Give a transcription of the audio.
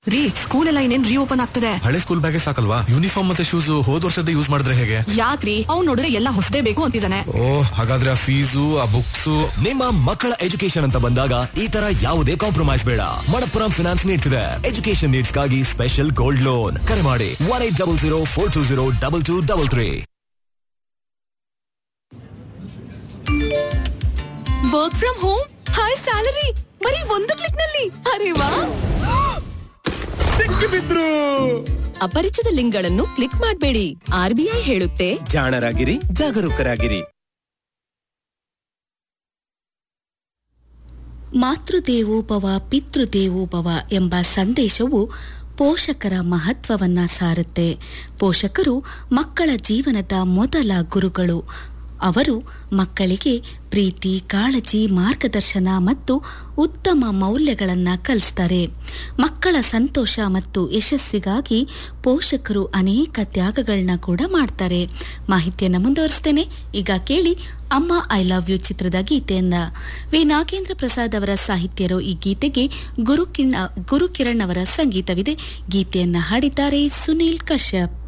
ರೀ ಸ್ಕೂಲ್ ಎಲ್ಲ ಇನ್ನೇನ್ ರೀಓಪನ್ ಆಗ್ತದೆ ಹಳೆ ಸ್ಕೂಲ್ ಬ್ಯಾಗೇ ಸಾಕಲ್ವಾ ಯೂನಿಫಾರ್ಮ್ ಮತ್ತೆ ಶೂಸ್ ಹೋದ್ ವರ್ಷದ ಯೂಸ್ ಮಾಡಿದ್ರೆ ಹೇಗೆ ಯಾಕ್ರಿ ಅವ್ನ್ ನೋಡಿದ್ರೆ ಎಲ್ಲ ಹೊಸದೇ ಬೇಕು ಅಂತಿದ್ದಾನೆ ಓ ಹಾಗಾದ್ರೆ ಆ ಫೀಸು ಆ ಬುಕ್ಸ್ ನಿಮ್ಮ ಮಕ್ಕಳ ಎಜುಕೇಶನ್ ಅಂತ ಬಂದಾಗ ಈ ತರ ಯಾವುದೇ ಕಾಂಪ್ರಮೈಸ್ ಬೇಡ ಮಣಪ್ಪುರಂ ಫಿನಾನ್ಸ್ ನೀಡ್ತಿದೆ ಎಜುಕೇಶನ್ ನೀಡ್ಸ್ಗಾಗಿ ಸ್ಪೆಷಲ್ ಗೋಲ್ಡ್ ಲೋನ್ ಕರೆ ಮಾಡಿ one eight double zero four two zero double two double three work from home high salary ಬರೀ ಒಂದು ಕ್ಲಿಕ್ ನಲ್ಲಿ ಅರೆ ವಾ ಸಿಕ್ಕಿಬಿದ್ರು ಅಪರಿಚಿತ ಲಿಂಕ್ಗಳನ್ನು ಕ್ಲಿಕ್ ಮಾಡಬೇಡಿ ಆರ್ಬಿಐ ಹೇಳುತ್ತೆ ಜಾಣರಾಗಿರಿ ಜಾಗರೂಕರಾಗಿರಿ ಮಾತೃದೇವೋಭವ ಪಿತೃದೇವೋಭವ ಎಂಬ ಸಂದೇಶವು ಪೋಷಕರ ಮಹತ್ವವನ್ನ ಸಾರುತ್ತೆ ಪೋಷಕರು ಮಕ್ಕಳ ಜೀವನದ ಮೊದಲ ಗುರುಗಳು ಅವರು ಮಕ್ಕಳಿಗೆ ಪ್ರೀತಿ ಕಾಳಜಿ ಮಾರ್ಗದರ್ಶನ ಮತ್ತು ಉತ್ತಮ ಮೌಲ್ಯಗಳನ್ನು ಕಲಿಸ್ತಾರೆ ಮಕ್ಕಳ ಸಂತೋಷ ಮತ್ತು ಯಶಸ್ಸಿಗಾಗಿ ಪೋಷಕರು ಅನೇಕ ತ್ಯಾಗಗಳನ್ನ ಕೂಡ ಮಾಡ್ತಾರೆ ಮಾಹಿತಿಯನ್ನು ಮುಂದುವರಿಸ್ತೇನೆ ಈಗ ಕೇಳಿ ಅಮ್ಮ ಐ ಲವ್ ಯು ಚಿತ್ರದ ಗೀತೆಯನ್ನ ವಿ ನಾಗೇಂದ್ರ ಪ್ರಸಾದ್ ಅವರ ಸಾಹಿತ್ಯರು ಈ ಗೀತೆಗೆ ಗುರುಕಿಣ ಗುರುಕಿರಣ್ ಅವರ ಸಂಗೀತವಿದೆ ಗೀತೆಯನ್ನ ಹಾಡಿದ್ದಾರೆ ಸುನೀಲ್ ಕಶ್ಯಪ್